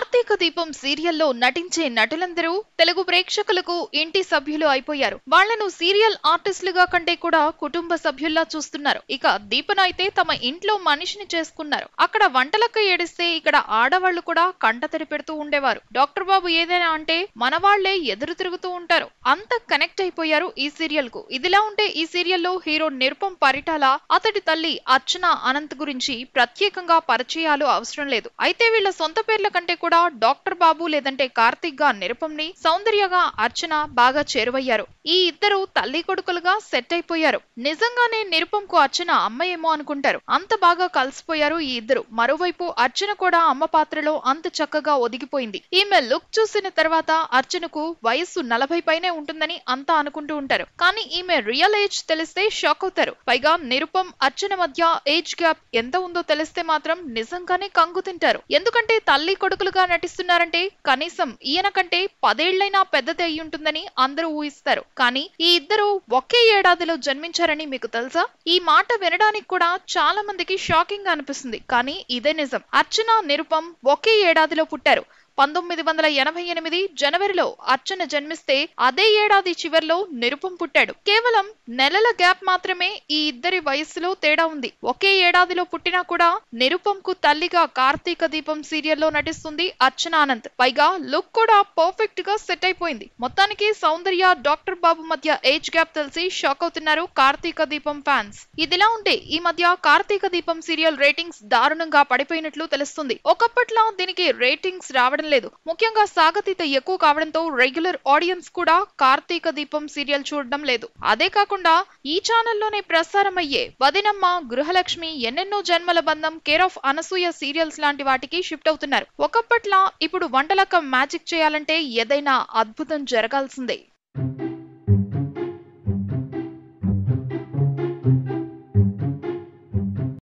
కార్తీక దీపం సీరియల్లో నటించే నటులందరూ తెలుగు ప్రేక్షకులకు ఇంటి సభ్యులు అయిపోయారు వాళ్లను సీరియల్ ఆర్టిస్టులుగా కంటే కూడా కుటుంబ సభ్యుల్లా చూస్తున్నారు ఇక దీపన అయితే తమ ఇంట్లో మనిషిని చేసుకున్నారు అక్కడ వంటలక్క ఏడిస్తే ఇక్కడ ఆడవాళ్లు కూడా కంటతడి పెడుతూ ఉండేవారు డాక్టర్ బాబు ఏదైనా అంటే మన వాళ్లే ఎదురు తిరుగుతూ ఉంటారు అంత కనెక్ట్ అయిపోయారు ఈ సీరియల్ కు ఇదిలా ఉంటే ఈ సీరియల్లో హీరో నిరుపం పరిటాల అతడి తల్లి అర్చన అనంత్ గురించి ప్రత్యేకంగా పరిచయాలు అవసరం లేదు అయితే వీళ్ళ సొంత పేర్ల కంటే కూడా డాక్టర్ బాబు లేదంటే కార్తిక్ గా నిరుపంని సౌందర్యగా అర్చన బాగా చేరువయ్యారు ఈ ఇద్దరు తల్లి కొడుకులుగా సెట్ అయిపోయారు నిజంగానే నిరుపంకు అర్చన అమ్మ ఏమో అనుకుంటారు అంత బాగా కలిసిపోయారు ఈ ఇద్దరు మరోవైపు అర్చన కూడా అమ్మ పాత్రలో అంత చక్కగా ఒదిగిపోయింది ఈమె లుక్ చూసిన తర్వాత అర్చనకు వయస్సు నలభై పైనే ఉంటుందని అంతా అనుకుంటూ ఉంటారు కానీ ఈమె రియల్ ఏజ్ తెలిస్తే షాక్ అవుతారు పైగా నిరుపం అర్చన మధ్య ఏజ్ గ్యాప్ ఎంత ఉందో తెలిస్తే మాత్రం నిజంగానే కంగు తింటారు ఎందుకంటే తల్లి కొడుకులుగా నటిస్తున్నారంటే కనీసం ఈయన కంటే పదేళ్లైనా పెద్దది అయి ఉంటుందని అందరూ ఊహిస్తారు కానీ ఈ ఇద్దరు ఒకే ఏడాదిలో జన్మించారని మీకు తెలుసా ఈ మాట వినడానికి కూడా చాలా మందికి షాకింగ్ గా అనిపిస్తుంది కానీ ఇదే నిజం అర్చన నిరుపం ఒకే ఏడాదిలో పుట్టారు పంతొమ్మిది వందల ఎనభై ఎనిమిది జనవరిలో అర్చన జన్మిస్తే అదే ఏడాది చివర్లో నిరుపం పుట్టాడు కేవలం నెలల గ్యాప్ మాత్రమే ఈ ఇద్దరి వయస్సులో తేడా ఉంది ఒకే ఏడాదిలో పుట్టినా కూడా నిరుపంకు తల్లిగా కార్తీక దీపం సీరియల్లో నటిస్తుంది అర్చన అనంత్ పైగా లుక్ కూడా పర్ఫెక్ట్ గా సెట్ అయిపోయింది మొత్తానికి సౌందర్య డాక్టర్ బాబు మధ్య ఏజ్ గ్యాప్ తెలిసి షాక్ అవుతున్నారు కార్తీక దీపం ఫ్యాన్స్ ఇదిలా ఉంటే ఈ మధ్య కార్తీక దీపం సీరియల్ రేటింగ్స్ దారుణంగా పడిపోయినట్లు తెలుస్తుంది ఒకప్పట్లో దీనికి రేటింగ్స్ రావడం లేదు ముఖ్యంగా సాగతీత ఎక్కువ కావడంతో రెగ్యులర్ ఆడియన్స్ కూడా కార్తీక దీపం సీరియల్ చూడడం లేదు అదే కాకుండా ఈ ఛానల్లోనే ప్రసారం అయ్యే వదినమ్మ గృహలక్ష్మి ఎన్నెన్నో జన్మల బంధం కేర్ ఆఫ్ అనసూయ సీరియల్స్ లాంటి వాటికి షిఫ్ట్ అవుతున్నారు ఒకప్పట్లా ఇప్పుడు వంటలక్క మ్యాజిక్ చేయాలంటే ఏదైనా అద్భుతం జరగాల్సిందే